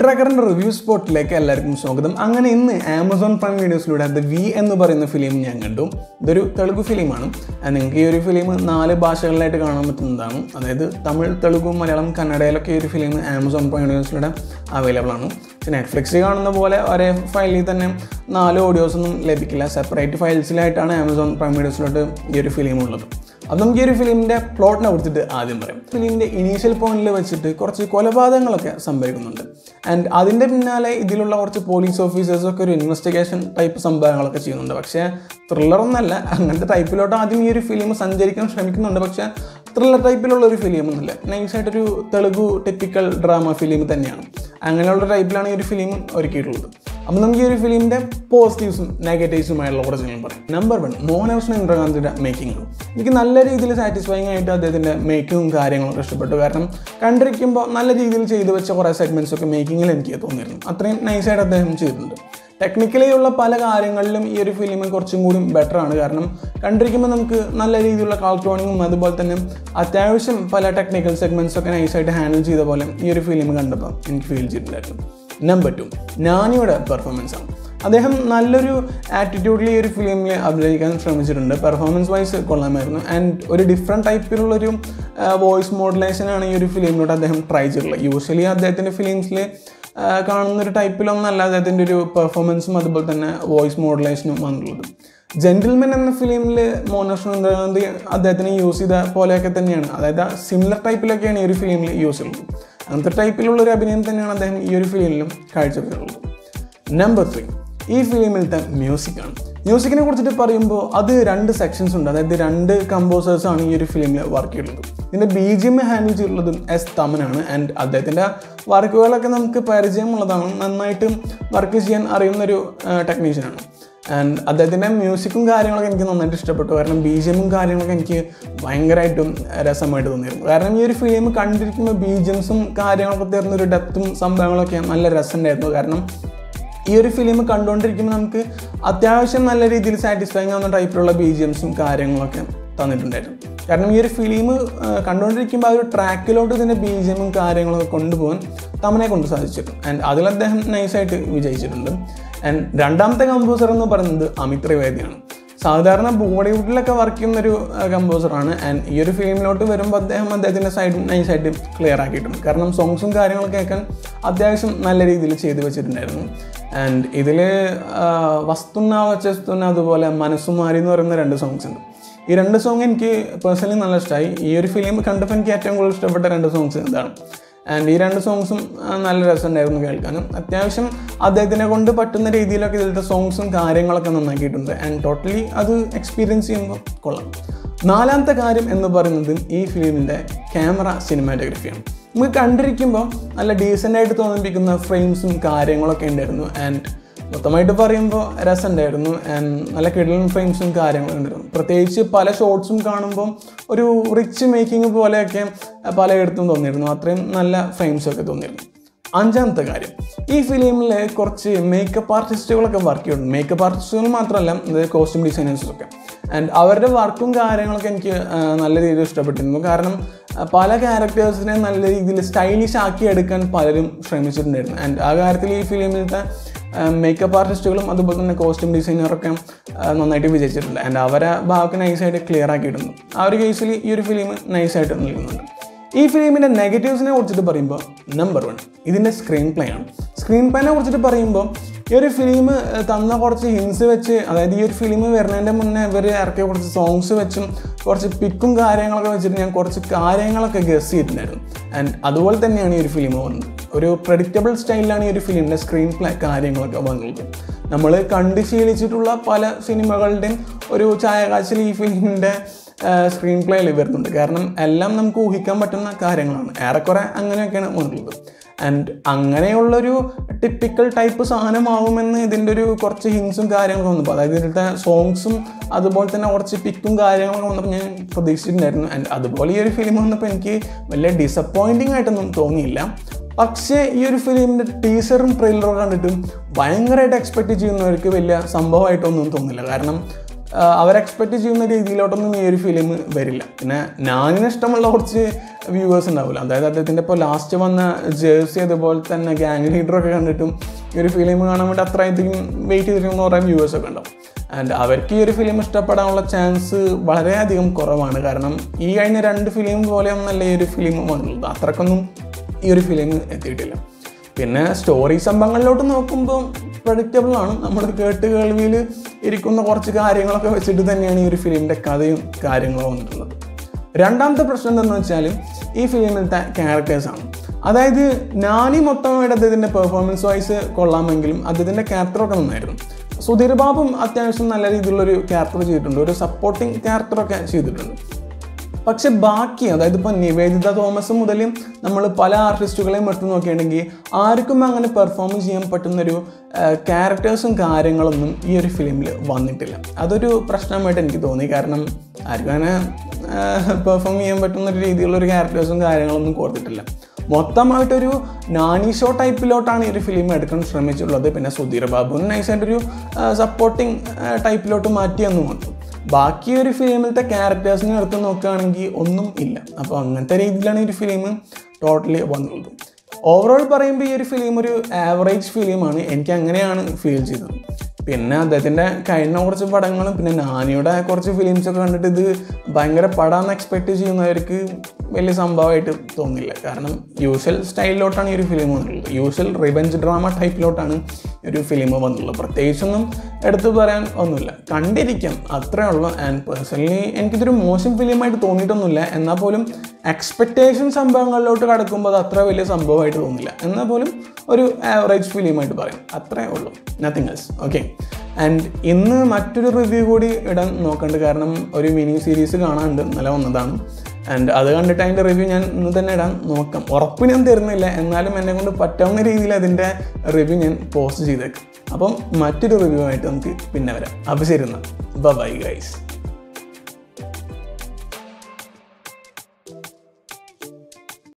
ട്രാക്കറിന്റെ review സ്പോട്ടിലേക്ക് എല്ലാവർക്കും സ്വാഗതം അങ്ങനെ ഇന്ന് ആമസോൺ പ്രൈം വീഡിയോസിലൂടെ ദ വി എന്ന് പറയുന്ന ഫിലിം ഞാൻ കണ്ടു ഇതൊരു തെലുഗു ഫിലിമാണ് And നിങ്ങൾക്ക് ഈ ഒരു ഫിലിം നാല് ഭാഷകളിലായിട്ട് കാണാൻ പറ്റുന്നതാണ് അതായത് തമിഴ് തെലുഗു മലയാളം കന്നഡയിലൊക്കെ ഈ ഒരു ഫിലിം ആമസോൺ പ്രൈം വീഡിയോസിലൂടെ അവൈലബിൾ ആണ് പക്ഷേ നെറ്റ്ഫ്ലിക്സിൽ കാണുന്ന പോലെ ഒരേ ഫയലിൽ തന്നെ നാല് ഓഡിയോസ് ഒന്നും ലഭിക്കില്ല സെപ്പറേറ്റ് ഫയൽസിലായിട്ടാണ് ആമസോൺ പ്രൈം വീഡിയോസിലോട്ട് ഈ ഒരു ഫിലിം ഉള്ളത് അപ്പം നമുക്ക് ഈ ഒരു ഫിലിമിൻ്റെ പ്ലോട്ടിനെ കുറിച്ചിട്ട് ആദ്യം പറയാം ഫിലിമിൻ്റെ ഇനീഷ്യൽ പോയിന്റിൽ വെച്ചിട്ട് കുറച്ച് കൊലപാതകങ്ങളൊക്കെ സംഭവിക്കുന്നുണ്ട് ആൻഡ് അതിൻ്റെ പിന്നാലെ ഇതിലുള്ള കുറച്ച് പോലീസ് ഓഫീസേഴ്സൊക്കെ ഒരു ഇൻവെസ്റ്റിഗേഷൻ ടൈപ്പ് സംഭവങ്ങളൊക്കെ ചെയ്യുന്നുണ്ട് പക്ഷേ ത്രില്ലറൊന്നല്ല അങ്ങനത്തെ ടൈപ്പിലോട്ട് ആദ്യം ഈ ഒരു ഫിലിം സഞ്ചരിക്കാൻ ശ്രമിക്കുന്നുണ്ട് പക്ഷേ ത്രില്ലർ ടൈപ്പിലുള്ള ഒരു ഫിലിം ഒന്നുമില്ല നൈസായിട്ടൊരു തെലുഗു ടിപ്പിക്കൽ ഡ്രാമ ഫിലിം തന്നെയാണ് അങ്ങനെയുള്ള ടൈപ്പിലാണ് ഈ ഒരു ഫിലിം ഒരുക്കിയിട്ടുള്ളത് അപ്പം നമുക്ക് ഈ ഒരു ഫിലിമിൻ്റെ പോസിറ്റീവ്സും നെഗറ്റീവ്സുമായുള്ള ഒറിജിനൽ പറയാം നമ്പർ വൺ മോഹനകൃഷ്ണൻ ഇന്ദ്രകാന്തിൻ്റെ മേക്കിംഗ് എനിക്ക് നല്ല രീതിയിൽ സാറ്റിസ്ഫൈങ് ആയിട്ട് അദ്ദേഹത്തിൻ്റെ മേക്കിങ്ങും കാര്യങ്ങളൊക്കെ ഇഷ്ടപ്പെട്ടു കാരണം കണ്ടിരിക്കുമ്പോൾ നല്ല രീതിയിൽ ചെയ്തു വെച്ച കുറേ സെഗ്മെൻറ്റ്സ് ഒക്കെ മേക്കിങ്ങിൽ എനിക്ക് തോന്നിയിരുന്നു അത്രയും നൈസായിട്ട് അദ്ദേഹം ചെയ്തിട്ടുണ്ട് ടെക്നിക്കലി ഉള്ള പല കാര്യങ്ങളിലും ഈ ഒരു ഫിലിം കുറച്ചും കൂടി ബെറ്റർ ആണ് കാരണം കണ്ടിരിക്കുമ്പോൾ നമുക്ക് നല്ല രീതിയിലുള്ള കളർ ടോണിങ്ങും അതുപോലെ തന്നെ അത്യാവശ്യം പല ടെക്നിക്കൽ സെഗ്മെൻറ്റ്സ് ഒക്കെ നൈസായിട്ട് ഹാൻഡിൽ ചെയ്ത പോലെ ഈ ഒരു ഫിലിം കണ്ടപ്പോൾ എനിക്ക് ഫീൽ ചെയ്തിട്ടുണ്ടായിരുന്നു നമ്പർ ടു നാനിയുടെ പെർഫോമൻസ് ആണ് അദ്ദേഹം നല്ലൊരു ആറ്റിറ്റ്യൂഡിൽ ഈ ഒരു ഫിലിമിൽ അഭിനയിക്കാൻ ശ്രമിച്ചിട്ടുണ്ട് പെർഫോമൻസ് വൈസ് കൊള്ളാമായിരുന്നു ആൻഡ് ഒരു ഡിഫറെൻറ്റ് ടൈപ്പിലുള്ളൊരു വോയിസ് മോഡുലേഷനാണ് ഈ ഒരു ഫിലിമിലൂടെ അദ്ദേഹം ട്രൈ ചെയ്തിട്ടുള്ളത് യൂഷ്വലി അദ്ദേഹത്തിൻ്റെ ഫിലിംസിൽ കാണുന്ന ഒരു ടൈപ്പിലൊന്നല്ല അദ്ദേഹത്തിൻ്റെ ഒരു പെർഫോമൻസും അതുപോലെ തന്നെ വോയിസ് മോഡുലേഷനും വന്നിട്ടുള്ളത് ജെന്റിൽമെൻ എന്ന ഫിലിമിൽ മോനകൃഷ്ണൻ ഇന്ദിരാഗാന്ധി അദ്ദേഹത്തിന് യൂസ് ചെയ്ത പോലെയൊക്കെ തന്നെയാണ് അതായത് സിമിലർ ടൈപ്പിലൊക്കെയാണ് ഈ ഒരു ഫിലിമിൽ യൂസ് ചെയ്യുന്നത് അങ്ങനത്തെ ടൈപ്പിലുള്ള ഒരു അഭിനയം തന്നെയാണ് അദ്ദേഹം ഈ ഒരു ഫിലിമിലും കാഴ്ചവെച്ചിട്ടുള്ളത് നമ്പർ ത്രീ ഈ ഫിലിമിലത്തെ മ്യൂസിക്കാണ് മ്യൂസിക്കിനെ കുറിച്ചിട്ട് പറയുമ്പോൾ അത് രണ്ട് സെക്ഷൻസ് ഉണ്ട് അതായത് രണ്ട് കമ്പോസേഴ്സാണ് ഈ ഒരു ഫിലിമിൽ വർക്ക് ചെയ്തിട്ടുള്ളത് ഇതിൻ്റെ ബി ജി എം ഹാൻഡിൽ ചെയ്തിട്ടുള്ളത് എസ് തമനാണ് ആൻഡ് അദ്ദേഹത്തിൻ്റെ വർക്കുകളൊക്കെ നമുക്ക് പരിചയമുള്ളതാണ് നന്നായിട്ട് വർക്ക് ചെയ്യാൻ അറിയുന്നൊരു ടെക്നീഷ്യനാണ് ആൻഡ് അദ്ദേഹത്തിൻ്റെ മ്യൂസിക്കും കാര്യങ്ങളൊക്കെ എനിക്ക് നന്നായിട്ട് ഇഷ്ടപ്പെട്ടു കാരണം ബി ജി എമ്മും കാര്യങ്ങളൊക്കെ എനിക്ക് ഭയങ്കരമായിട്ടും രസമായിട്ട് തോന്നിയിരുന്നു കാരണം ഈ ഒരു ഫിലിം കണ്ടിരിക്കുമ്പോൾ ബി ജി എംസും കാര്യങ്ങളൊക്കെ തരുന്ന ഒരു ഡെപ്തും സംഭവങ്ങളൊക്കെ നല്ല രസമുണ്ടായിരുന്നു കാരണം ഈ ഒരു ഫിലിം കണ്ടുകൊണ്ടിരിക്കുമ്പോൾ നമുക്ക് അത്യാവശ്യം നല്ല രീതിയിൽ സാറ്റിസ്ഫൈങ് ആവുന്ന ടൈപ്പിലുള്ള ബി ജി എംസും കാര്യങ്ങളൊക്കെ തന്നിട്ടുണ്ടായിരുന്നു കാരണം ഈ ഒരു ഫിലിം കണ്ടുകൊണ്ടിരിക്കുമ്പോൾ ആ ഒരു ട്രാക്കിലോട്ട് ഇതിൻ്റെ ബി ജി എമ്മും കാര്യങ്ങളൊക്കെ കൊണ്ടുപോകാൻ തമനെ കൊണ്ട് സാധിച്ചിട്ടുണ്ട് ആൻഡ് അതിൽ അദ്ദേഹം നൈസായിട്ട് വിജയിച്ചിട്ടുണ്ട് ആൻഡ് രണ്ടാമത്തെ കമ്പോസർ എന്ന് പറയുന്നത് അമിത് ത്രിവേദിയാണ് സാധാരണ ബോളിവുഡിലൊക്കെ വർക്ക് ചെയ്യുന്ന ഒരു കമ്പോസറാണ് ആൻഡ് ഈ ഒരു ഫിലിമിലോട്ട് വരുമ്പോൾ അദ്ദേഹം അദ്ദേഹത്തിൻ്റെ സൈഡ് നൈസായിട്ട് ക്ലിയർ ആക്കിയിട്ടുണ്ട് കാരണം സോങ്സും കാര്യങ്ങളൊക്കെ കേൾക്കാൻ അത്യാവശ്യം നല്ല രീതിയിൽ ചെയ്തു വെച്ചിട്ടുണ്ടായിരുന്നു ആൻഡ് ഇതിൽ വസ്തുന്ന വച്ചസ്തുന്ന അതുപോലെ മനസ്സുമാരി എന്ന് പറയുന്ന രണ്ട് സോങ്സ് ഉണ്ട് ഈ രണ്ട് സോങ് എനിക്ക് പേഴ്സണലി നല്ല ഇഷ്ടമായി ഈ ഒരു ഫിലിം കണ്ടപ്പോൾ എനിക്ക് ഏറ്റവും കൂടുതൽ ഇഷ്ടപ്പെട്ട രണ്ട് സോങ്സ് ഇതാണ് ആൻഡ് ഈ രണ്ട് സോങ്സും നല്ല രസമുണ്ടായിരുന്നു കേൾക്കാനും അത്യാവശ്യം അദ്ദേഹത്തിനെ കൊണ്ട് പറ്റുന്ന രീതിയിലൊക്കെ ഇതിലത്തെ സോങ്സും കാര്യങ്ങളൊക്കെ നന്നാക്കിയിട്ടുണ്ട് ആൻഡ് ടോട്ടലി അത് എക്സ്പീരിയൻസ് ചെയ്യുമ്പോൾ കൊള്ളാം നാലാമത്തെ കാര്യം എന്ന് പറയുന്നത് ഈ ഫിലിമിൻ്റെ ക്യാമറ സിനിമാറ്റോഗ്രഫിയാണ് നമുക്ക് കണ്ടിരിക്കുമ്പോൾ നല്ല ഡീസൻ്റ് ആയിട്ട് തോന്നിപ്പിക്കുന്ന ഫ്രെയിംസും കാര്യങ്ങളൊക്കെ ഉണ്ടായിരുന്നു ആൻഡ് മൊത്തമായിട്ട് പറയുമ്പോൾ രസമുണ്ടായിരുന്നു ആൻഡ് നല്ല കിടലൻ ഫ്രെയിംസും കാര്യങ്ങളും ഉണ്ടായിരുന്നു പ്രത്യേകിച്ച് പല ഷോട്ട്സും കാണുമ്പോൾ ഒരു റിച്ച് മേക്കിംഗ് പോലെയൊക്കെ പലയിടത്തും തോന്നിയിരുന്നു അത്രയും നല്ല ഫ്രെയിംസൊക്കെ തോന്നിയിരുന്നു അഞ്ചാമത്തെ കാര്യം ഈ ഫിലിമിൽ കുറച്ച് മേക്കപ്പ് ആർട്ടിസ്റ്റുകളൊക്കെ വർക്ക് ചെയ്യുന്നുണ്ട് മേക്കപ്പ് ആർട്ടിസ്റ്റുകൾ മാത്രമല്ല അതായത് കോസ്റ്റ്യൂം ഡിസൈനേഴ്സൊക്കെ ആൻഡ് അവരുടെ വർക്കും കാര്യങ്ങളൊക്കെ എനിക്ക് നല്ല രീതിയിൽ ഇഷ്ടപ്പെട്ടിരുന്നു കാരണം പല ക്യാരക്ടേഴ്സിനെ നല്ല രീതിയിൽ സ്റ്റൈലിഷ് ആക്കി എടുക്കാൻ പലരും ശ്രമിച്ചിട്ടുണ്ടായിരുന്നു ആൻഡ് ആ കാര്യത്തിൽ ഈ ഫിലിമിലത്തെ മേക്കപ്പ് ആർട്ടിസ്റ്റുകളും അതുപോലെ തന്നെ കോസ്റ്റ്യൂം ഡിസൈനറൊക്കെ നന്നായിട്ട് വിജയിച്ചിട്ടുണ്ട് ആൻഡ് അവരെ ഭാഗമൊക്കെ നൈസായിട്ട് ക്ലിയർ ആക്കിയിട്ടുണ്ട് ആ ഒരു കേസിൽ ഈ ഒരു ഫിലിം നൈസായിട്ട് നിൽക്കുന്നുണ്ട് ഈ ഫിലിമിൻ്റെ നെഗറ്റീവ്സിനെ കുറിച്ചിട്ട് പറയുമ്പോൾ നമ്പർ വൺ ഇതിൻ്റെ സ്ക്രീൻ പ്ലേ ആണ് സ്ക്രീൻ പ്ലേനെ കുറിച്ചിട്ട് പറയുമ്പോൾ ഈ ഒരു ഫിലിം തന്ന കുറച്ച് ഹിൻസ് വെച്ച് അതായത് ഈ ഒരു ഫിലിം വരുന്നതിൻ്റെ മുന്നേ ഇവർ ഇറക്കിയ കുറച്ച് സോങ്സ് വെച്ചും കുറച്ച് പിക്കും കാര്യങ്ങളൊക്കെ വെച്ചിട്ട് ഞാൻ കുറച്ച് കാര്യങ്ങളൊക്കെ ഗസ് ചെയ്തിട്ടുണ്ടായിരുന്നു ആൻഡ് അതുപോലെ തന്നെയാണ് ഈ ഒരു ഫിലിം വന്നത് ഒരു പ്രഡിക്റ്റബിൾ സ്റ്റൈലിലാണ് ഈ ഒരു ഫിലിമിൻ്റെ സ്ക്രീൻ പ്ലേ കാര്യങ്ങളൊക്കെ വന്നത് നമ്മൾ കണ്ട് ശീലിച്ചിട്ടുള്ള പല സിനിമകളുടെയും ഒരു ഛായാകാശിൽ ഈ ഫിലിമിൻ്റെ സ്ക്രീൻ പ്ലേയിൽ വരുന്നുണ്ട് കാരണം എല്ലാം നമുക്ക് ഊഹിക്കാൻ പറ്റുന്ന കാര്യങ്ങളാണ് ഏറെക്കുറെ അങ്ങനെയൊക്കെയാണ് വന്നിട്ടുള്ളത് ആൻഡ് അങ്ങനെയുള്ളൊരു ടിപ്പിക്കൽ ടൈപ്പ് സാധനമാകുമെന്ന് ഇതിൻ്റെ ഒരു കുറച്ച് ഹിൻസും കാര്യങ്ങളൊക്കെ വന്നപ്പോൾ അതായത് ഇതിലത്തെ സോങ്സും അതുപോലെ തന്നെ കുറച്ച് പിക്കും കാര്യങ്ങളൊക്കെ വന്നപ്പോൾ ഞാൻ പ്രതീക്ഷിച്ചിട്ടുണ്ടായിരുന്നു ആൻഡ് അതുപോലെ ഈ ഒരു ഫിലിം വന്നപ്പോൾ എനിക്ക് വലിയ ഡിസപ്പോയിൻറ്റിംഗ് ആയിട്ടൊന്നും തോന്നിയില്ല പക്ഷേ ഈ ഒരു ഫിലിമിൻ്റെ ടീസറും ട്രെയിലറും കണ്ടിട്ടും ഭയങ്കരമായിട്ട് എക്സ്പെക്റ്റ് ചെയ്യുന്നവർക്ക് വലിയ സംഭവമായിട്ടൊന്നും തോന്നില്ല കാരണം അവർ എക്സ്പെക്റ്റ് ചെയ്യുന്ന രീതിയിലോട്ടൊന്നും ഈ ഒരു ഫിലിം വരില്ല പിന്നെ ഞാനിന് ഇഷ്ടമുള്ള കുറച്ച് വ്യൂവേഴ്സ് ഉണ്ടാവില്ല അതായത് അദ്ദേഹത്തിൻ്റെ ഇപ്പോൾ ലാസ്റ്റ് വന്ന ജേഴ്സി അതുപോലെ തന്നെ ഗ്യാങ് ലീഡറൊക്കെ കണ്ടിട്ടും ഈ ഒരു ഫിലിം കാണാൻ വേണ്ടി അത്രയധികം വെയിറ്റ് ചെയ്തിരിക്കുന്ന കുറേ വ്യൂവേഴ്സൊക്കെ ഉണ്ടാവും ആൻഡ് അവർക്ക് ഈ ഒരു ഫിലിം ഇഷ്ടപ്പെടാനുള്ള ചാൻസ് വളരെയധികം കുറവാണ് കാരണം ഈ കഴിഞ്ഞ രണ്ട് ഫിലിം പോലെയൊന്നല്ല ഈ ഒരു ഫിലിം വന്നുള്ളത് അത്രക്കൊന്നും ഈ ഒരു ഫിലിം എത്തിയിട്ടില്ല പിന്നെ സ്റ്റോറി സംഭവങ്ങളിലോട്ട് നോക്കുമ്പോൾ പ്രഡിക്റ്റബിൾ ആണ് നമ്മൾ കേട്ട് കേൾവിയിൽ ഇരിക്കുന്ന കുറച്ച് കാര്യങ്ങളൊക്കെ വെച്ചിട്ട് തന്നെയാണ് ഈ ഒരു ഫിലിമിൻ്റെ കഥയും കാര്യങ്ങളും വന്നിട്ടുള്ളത് രണ്ടാമത്തെ പ്രശ്നം എന്താണെന്ന് വെച്ചാൽ ഈ ഫിലിമിലത്തെ ക്യാരക്ടേഴ്സാണ് അതായത് നാനി മൊത്തമായിട്ട് അദ്ദേഹത്തിൻ്റെ പെർഫോമൻസ് വൈസ് കൊള്ളാമെങ്കിലും അദ്ദേഹത്തിൻ്റെ ക്യാരക്ടറൊക്കെ നന്നായിരുന്നു സുധീർ ബാബും അത്യാവശ്യം നല്ല രീതിയിലുള്ളൊരു ക്യാരക്ടർ ചെയ്തിട്ടുണ്ട് ഒരു സപ്പോർട്ടിങ് ക്യാരക്ടറൊക്കെ ചെയ്തിട്ടുണ്ട് പക്ഷെ ബാക്കി അതായത് ഇപ്പോൾ നിവേദിത തോമസ് മുതൽ നമ്മൾ പല ആർട്ടിസ്റ്റുകളെയും എടുത്ത് നോക്കുകയാണെങ്കിൽ ആർക്കും അങ്ങനെ പെർഫോം ചെയ്യാൻ പറ്റുന്നൊരു ക്യാരക്ടേഴ്സും കാര്യങ്ങളൊന്നും ഈ ഒരു ഫിലിമിൽ വന്നിട്ടില്ല അതൊരു പ്രശ്നമായിട്ട് എനിക്ക് തോന്നി കാരണം ആർക്കും അങ്ങനെ പെർഫോം ചെയ്യാൻ പറ്റുന്ന ഒരു രീതിയിലുള്ള ഒരു ക്യാരക്ടേഴ്സും കാര്യങ്ങളൊന്നും കൊടുത്തിട്ടില്ല മൊത്തമായിട്ടൊരു നാനി ഷോ ടൈപ്പിലോട്ടാണ് ഈ ഒരു ഫിലിം എടുക്കാൻ ശ്രമിച്ചിട്ടുള്ളത് പിന്നെ സുധീർ ബാബു നൈസായിട്ടൊരു സപ്പോർട്ടിങ് ടൈപ്പിലോട്ട് മാറ്റിയെന്ന് മാത്രം ബാക്കി ഒരു ഫിലിമിലത്തെ ക്യാരക്ടേഴ്സിനെ എടുത്ത് നോക്കുകയാണെങ്കിൽ ഒന്നും ഇല്ല അപ്പോൾ അങ്ങനത്തെ രീതിയിലാണ് ഈ ഒരു ഫിലിം ടോട്ടലി വന്നുള്ളത് ഓവറോൾ പറയുമ്പോൾ ഈ ഒരു ഫിലിം ഒരു ആവറേജ് ഫിലിമാണ് എനിക്ക് അങ്ങനെയാണ് ഫീൽ ചെയ്തത് പിന്നെ അദ്ദേഹത്തിൻ്റെ കഴിഞ്ഞ കുറച്ച് പടങ്ങളും പിന്നെ നാനിയുടെ കുറച്ച് ഫിലിംസൊക്കെ കണ്ടിട്ട് ഇത് ഭയങ്കര പടാന്ന് എക്സ്പെക്റ്റ് ചെയ്യുന്നവർക്ക് വലിയ സംഭവമായിട്ട് തോന്നില്ല കാരണം യൂഷ്വൽ സ്റ്റൈലിലോട്ടാണ് ഈ ഒരു ഫിലിം വന്നിട്ടുള്ളത് യൂഷ്വൽ റിവെഞ്ച് ഡ്രാമ ടൈപ്പിലോട്ടാണ് ഈ ഒരു ഫിലിം വന്നിട്ടുള്ളത് പ്രത്യേകിച്ചൊന്നും എടുത്തു പറയാൻ ഒന്നുമില്ല കണ്ടിരിക്കാം അത്രേ ഉള്ളൂ ആൻഡ് പേഴ്സണലി എനിക്കിതൊരു മോശം ഫിലിമായിട്ട് തോന്നിയിട്ടൊന്നുമില്ല എന്നാൽ പോലും എക്സ്പെക്റ്റേഷൻ സംഭവങ്ങളിലോട്ട് കടക്കുമ്പോൾ അത് അത്ര വലിയ സംഭവമായിട്ട് തോന്നില്ല എന്നാൽ പോലും ഒരു ആവറേജ് ഫിലിമായിട്ട് പറയും അത്രേ ഉള്ളൂ നത്തിങ് എൽസ് ഓക്കെ ആൻഡ് ഇന്ന് മറ്റൊരു റിവ്യൂ കൂടി ഇടാൻ നോക്കുന്നുണ്ട് കാരണം ഒരു മിനി സീരീസ് കാണാനുണ്ട് ഇന്നലെ വന്നതാണ് ആൻഡ് അത് കണ്ടിട്ട് അതിൻ്റെ റിവ്യൂ ഞാൻ ഇന്ന് തന്നെ ഇടാൻ നോക്കാം ഉറപ്പ് ഞാൻ തരുന്നില്ല എന്നാലും എന്നെ കൊണ്ട് പറ്റാവുന്ന രീതിയിൽ അതിൻ്റെ റിവ്യൂ ഞാൻ പോസ്റ്റ് ചെയ്തേക്കാം അപ്പം മറ്റൊരു റിവ്യൂ ആയിട്ട് നമുക്ക് പിന്നെ വരാം അപ്പോൾ ശരി എന്നാൽ ബൈ ഗൈസ്